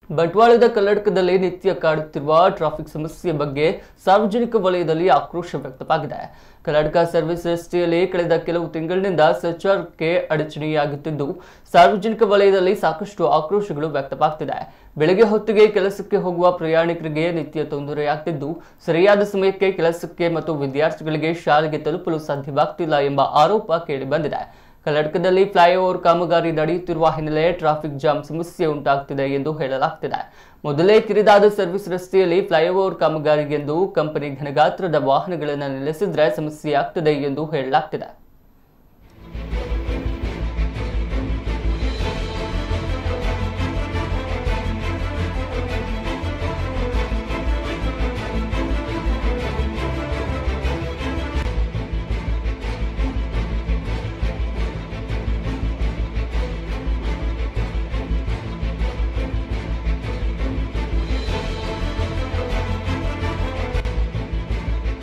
ಬಂಟ್ವಾಳದ ಕಲ್ಲಡ್ಕದಲ್ಲಿ ನಿತ್ಯ ಕಾಡುತ್ತಿರುವ ಟ್ರಾಫಿಕ್ ಸಮಸ್ಯೆ ಬಗ್ಗೆ ಸಾರ್ವಜನಿಕ ವಲಯದಲ್ಲಿ ಆಕ್ರೋಶ ವ್ಯಕ್ತವಾಗಿದೆ ಕಲ್ಲಡ್ಕ ಸರ್ವಿಸ್ ರಸ್ತೆಯಲ್ಲಿ ಕಳೆದ ಕೆಲವು ತಿಂಗಳಿನಿಂದ ಸಂಚಾರಕ್ಕೆ ಅಡಚಣೆಯಾಗುತ್ತಿದ್ದು ಸಾರ್ವಜನಿಕ ವಲಯದಲ್ಲಿ ಸಾಕಷ್ಟು ಆಕ್ರೋಶಗಳು ವ್ಯಕ್ತವಾಗ್ತಿದೆ ಬೆಳಗ್ಗೆ ಹೊತ್ತಿಗೆ ಕೆಲಸಕ್ಕೆ ಹೋಗುವ ಪ್ರಯಾಣಿಕರಿಗೆ ನಿತ್ಯ ತೊಂದರೆಯಾಗ್ತಿದ್ದು ಸರಿಯಾದ ಸಮಯಕ್ಕೆ ಕೆಲಸಕ್ಕೆ ಮತ್ತು ವಿದ್ಯಾರ್ಥಿಗಳಿಗೆ ಶಾಲೆಗೆ ತಲುಪಲು ಸಾಧ್ಯವಾಗ್ತಿಲ್ಲ ಎಂಬ ಆರೋಪ ಕೇಳಿಬಂದಿದೆ ಕರ್ನಾಟಕದಲ್ಲಿ ಫ್ಲೈಓವರ್ ಕಾಮಗಾರಿ ನಡೆಯುತ್ತಿರುವ ಹಿನ್ನೆಲೆ ಟ್ರಾಫಿಕ್ ಜಾಮ್ ಸಮಸ್ಯೆ ಉಂಟಾಗ್ತಿದೆ ಎಂದು ಹೇಳಲಾಗ್ತಿದೆ ಮೊದಲೇ ಕಿರಿದಾದ ಸರ್ವಿಸ್ ರಸ್ತೆಯಲ್ಲಿ ಫ್ಲೈಓವರ್ ಕಾಮಗಾರಿಗೆಂದು ಕಂಪನಿ ಘನಗಾತ್ರದ ವಾಹನಗಳನ್ನು ನಿಲ್ಲಿಸಿದ್ರೆ ಸಮಸ್ಯೆ ಆಗ್ತದೆ ಎಂದು ಹೇಳಲಾಗ್ತಿದೆ